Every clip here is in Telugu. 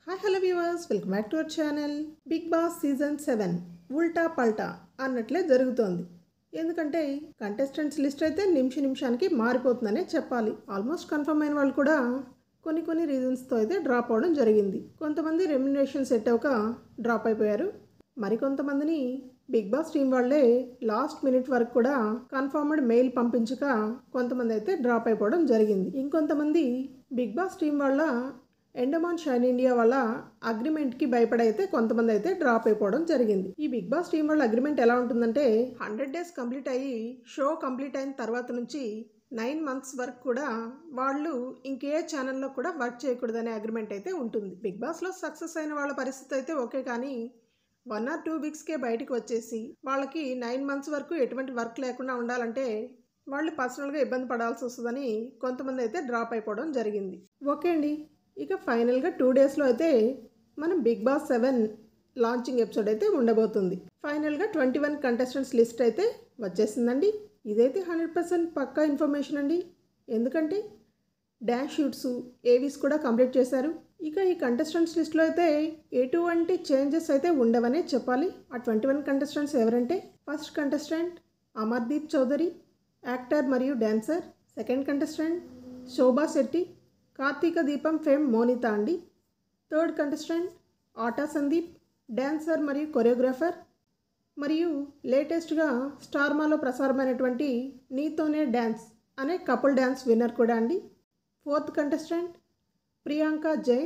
hi hello viewers welcome back to our channel Bigg Boss season seven ఉల్టా పల్టా అన్నట్లే జరుగుతోంది ఎందుకంటే కంటెస్టెంట్స్ లిస్ట్ అయితే నిమిష నిమిషానికి మారిపోతుందనే చెప్పాలి ఆల్మోస్ట్ కన్ఫర్మ్ అయిన వాళ్ళు కూడా కొన్ని కొన్ని రీజన్స్తో అయితే డ్రాప్ అవడం జరిగింది కొంతమంది రెమ్యునరేషన్ సెట్ అవ్వక డ్రాప్ అయిపోయారు మరికొంతమందిని బిగ్ బాస్ టీం వాళ్ళే లాస్ట్ మినిట్ వరకు కూడా కన్ఫర్మ్డ్ మెయిల్ పంపించక కొంతమంది అయితే డ్రాప్ అయిపోవడం జరిగింది ఇంకొంతమంది బిగ్ బాస్ టీం వాళ్ళ ఎండమాన్ షైన్ ఇండియా వల్ల అగ్రిమెంట్కి భయపడి అయితే కొంతమంది అయితే డ్రాప్ అయిపోవడం జరిగింది ఈ బిగ్ బాస్ టీం వాళ్ళ అగ్రిమెంట్ ఎలా ఉంటుందంటే హండ్రెడ్ డేస్ కంప్లీట్ అయ్యి షో కంప్లీట్ అయిన తర్వాత నుంచి నైన్ మంత్స్ వరకు కూడా వాళ్ళు ఇంకే ఛానల్లో కూడా వర్క్ చేయకూడదనే అగ్రిమెంట్ అయితే ఉంటుంది బిగ్ బాస్లో సక్సెస్ అయిన వాళ్ళ పరిస్థితి అయితే ఓకే కానీ వన్ ఆర్ టూ వీక్స్కే బయటికి వచ్చేసి వాళ్ళకి నైన్ మంత్స్ వరకు ఎటువంటి వర్క్ లేకుండా ఉండాలంటే వాళ్ళు పర్సనల్గా ఇబ్బంది పడాల్సి వస్తుందని కొంతమంది అయితే డ్రాప్ అయిపోవడం జరిగింది ఓకే అండి ఇక ఫైనల్గా టూ డేస్లో అయితే మనం Bigg Boss seven launching episode అయితే ఉండబోతుంది ఫైనల్గా ట్వంటీ వన్ కంటెస్టెంట్స్ లిస్ట్ అయితే వచ్చేసిందండి ఇదైతే హండ్రెడ్ పర్సెంట్ పక్కా ఇన్ఫర్మేషన్ అండి ఎందుకంటే డాష్ షూట్స్ ఏవీస్ కూడా కంప్లీట్ చేశారు ఇక ఈ కంటెస్టెంట్స్ లిస్ట్లో అయితే ఎటువంటి చేంజెస్ అయితే ఉండవనే చెప్పాలి ఆ ట్వంటీ వన్ కంటెస్టెంట్స్ ఎవరంటే first contestant Amardeep Chowdary actor మరియు dancer second contestant Shobha Shetty Karthika Deepam fame Monitha అండి third contestant Aata Sandeep dancer మరియు కొరియోగ్రాఫర్ మరియు లేటెస్ట్గా స్టార్మాలో ప్రసారమైనటువంటి నీతోనే డ్యాన్స్ అనే కపుల్ డ్యాన్స్ విన్నర్ కూడా అండి fourth contestant Priyanka Jain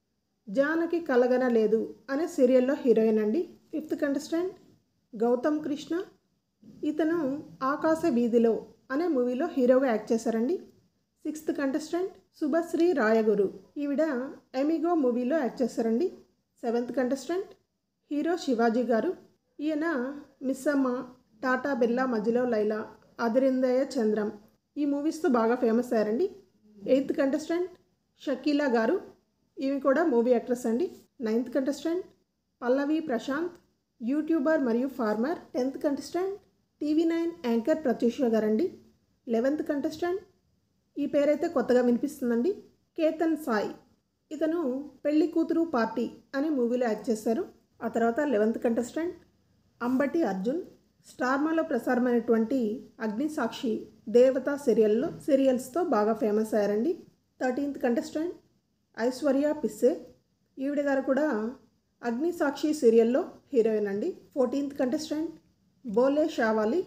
Janaki Kalaganaledu అనే సీరియల్లో హీరోయిన్ అండి ఫిఫ్త్ కంటెస్టెంట్ గౌతమ్ కృష్ణ ఇతను ఆకాశ వీధిలో అనే మూవీలో హీరోగా యాక్ట్ చేశారండి సిక్స్త్ కంటెస్టెంట్ శుభశ్రీ రాయగురు ఈవిడ ఎమిగో మూవీలో యాక్ట్ చేశారండి సెవెంత్ కంటెస్టెంట్ హీరో శివాజీ గారు ఈయన మిస్సమ్మ టాటా బిర్లా మధ్యలో లైలా అదిరిందయ చంద్రం ఈ మూవీస్తో బాగా ఫేమస్ అయ్యారండి ఎయిత్ కంటెస్టెంట్ షకీలా గారు ఈమె కూడా మూవీ యాక్ట్రెస్ అండి ninth contestant Pallavi Prashanth YouTuber మరియు farmer tenth contestant TV nine anchor Pratyusha గారండి లెవెన్త్ కంటెస్టెంట్ ఈ పేరైతే కొత్తగా వినిపిస్తుందండి కేతన్ సాయి ఇతను పెళ్లి కూతురు పార్టీ అనే మూవీలో యాక్ట్ చేశారు ఆ తర్వాత లెవెన్త్ కంటెస్టెంట్ అంబటి అర్జున్ స్టార్మాలో ప్రసారమైనటువంటి అగ్నిసాక్షి దేవత సీరియల్లో సీరియల్స్తో బాగా ఫేమస్ అయ్యారండి థర్టీన్త్ కంటెస్టెంట్ ఐశ్వర్య పిస్సే ఈవిడ గారు కూడా అగ్నిసాక్షి సీరియల్లో హీరోయిన్ అండి ఫోర్టీన్త్ కంటెస్టెంట్ బోలే షావాలి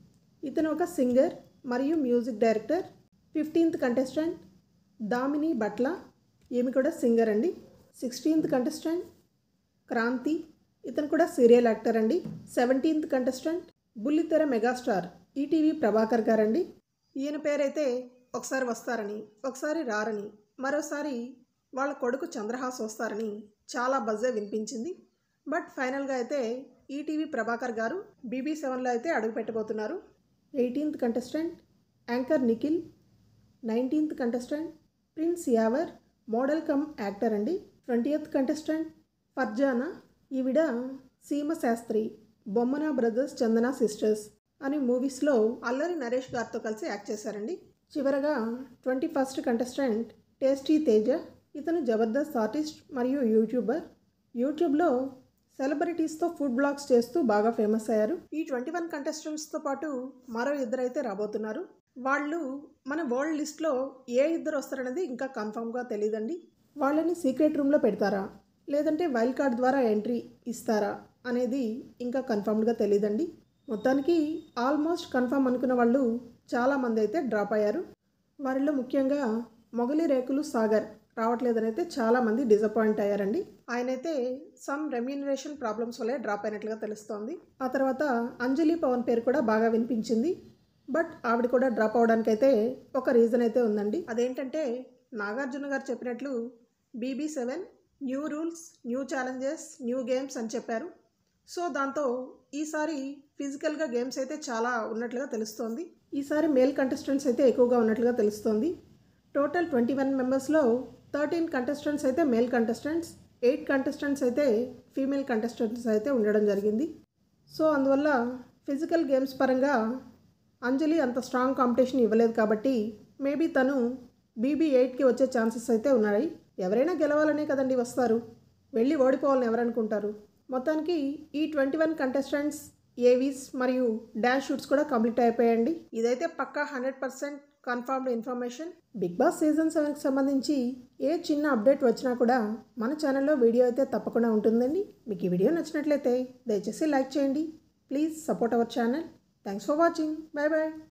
ఇతను ఒక సింగర్ మరియు music director fifteenth contestant Damini Bhatla ఈమె కూడా సింగర్ అండి సిక్స్టీన్త్ కంటెస్టెంట్ క్రాంతి ఇతను కూడా సీరియల్ యాక్టర్ అండి సెవెంటీన్త్ కంటెస్టెంట్ బుల్లితెర మెగాస్టార్ ఈటీవీ ప్రభాకర్ గారండి ఈయన పేరైతే ఒకసారి వస్తారని ఒకసారి రారని మరోసారి వాళ్ళ కొడుకు చంద్రహాస్ వస్తారని చాలా బజ్జే వినిపించింది బట్ ఫైనల్గా అయితే ఈటీవీ ప్రభాకర్ గారు బీబీ సెవెన్లో అయితే అడుగు పెట్టబోతున్నారు eighteenth contestant anchor Nikhil nineteenth contestant prince Yawar model cum actor అండి ట్వంటీయత్ కంటెస్టెంట్ ఫర్జానా ఈవిడ సీమ శాస్త్రి బొమ్మన బ్రదర్స్ చందన సిస్టర్స్ అనే మూవీస్లో అల్లరి నరేష్ గారితో కలిసి యాక్ట్ చేశారండి చివరగా twenty first contestant tasty Teja ఇతను జబర్దస్త్ ఆర్టిస్ట్ మరియు యూట్యూబర్ యూట్యూబ్లో సెలబ్రిటీస్తో ఫుడ్ బ్లాగ్స్ చేస్తూ బాగా ఫేమస్ అయ్యారు ఈ ట్వంటీ వన్ కంటెస్టెంట్స్తో పాటు మరో ఇద్దరు అయితే రాబోతున్నారు వాళ్ళు మన వరల్డ్ లిస్ట్లో ఏ ఇద్దరు వస్తారనేది ఇంకా కన్ఫామ్గా తెలియదండి వాళ్ళని సీక్రెట్ రూమ్లో పెడతారా లేదంటే వైల్డ్ కార్డ్ ద్వారా ఎంట్రీ ఇస్తారా అనేది ఇంకా కన్ఫర్మ్డ్గా తెలియదండి మొత్తానికి ఆల్మోస్ట్ కన్ఫర్మ్ అనుకున్న వాళ్ళు చాలామంది అయితే డ్రాప్ అయ్యారు వారిలో ముఖ్యంగా మొగలి రేకులు సాగర్ రావట్లేదని అయితే చాలామంది డిసప్పాయింట్ అయ్యారండి ఆయనైతే సమ్ రెమ్యూనరేషన్ ప్రాబ్లమ్స్ వల్లే డ్రాప్ అయినట్లుగా తెలుస్తోంది ఆ తర్వాత అంజలి పవన్ పేరు కూడా బాగా వినిపించింది బట్ ఆవిడ కూడా డ్రాప్ అవడానికైతే ఒక రీజన్ అయితే ఉందండి అదేంటంటే నాగార్జున గారు చెప్పినట్లు BB seven new rules new challenges new games అని చెప్పారు సో దాంతో ఈసారి ఫిజికల్గా గేమ్స్ అయితే చాలా ఉన్నట్లుగా తెలుస్తోంది ఈసారి మేల్ కంటెస్టెంట్స్ అయితే ఎక్కువగా ఉన్నట్లుగా తెలుస్తోంది టోటల్ ట్వంటీ వన్ మెంబర్స్లో థర్టీన్ కంటెస్టెంట్స్ అయితే మేల్ కంటెస్టెంట్స్ ఎయిట్ కంటెస్టెంట్స్ అయితే ఫీమేల్ కంటెస్టెంట్స్ అయితే ఉండడం జరిగింది సో అందువల్ల ఫిజికల్ గేమ్స్ పరంగా అంజలి అంత స్ట్రాంగ్ కాంపిటీషన్ ఇవ్వలేదు కాబట్టి మేబీ తను బీబీ ఎయిట్కి వచ్చే ఛాన్సెస్ అయితే ఉన్నాయి ఎవరైనా గెలవాలనే కదండి వస్తారు వెళ్ళి ఓడిపోవాలని ఎవరనుకుంటారు మొత్తానికి ఈ ట్వంటీ వన్ కంటెస్టెంట్స్ ఏవీస్ మరియు డాష్ షూట్స్ కూడా కంప్లీట్ అయిపోయాయండి ఇదైతే పక్కా hundred percent confirmed information Bigg Boss season సెవెన్కి సంబంధించి ఏ చిన్న అప్డేట్ వచ్చినా కూడా మన ఛానల్లో వీడియో అయితే తప్పకుండా ఉంటుందండి మీకు ఈ వీడియో నచ్చినట్లయితే దయచేసి లైక్ చేయండి please support our channel thanks for watching bye bye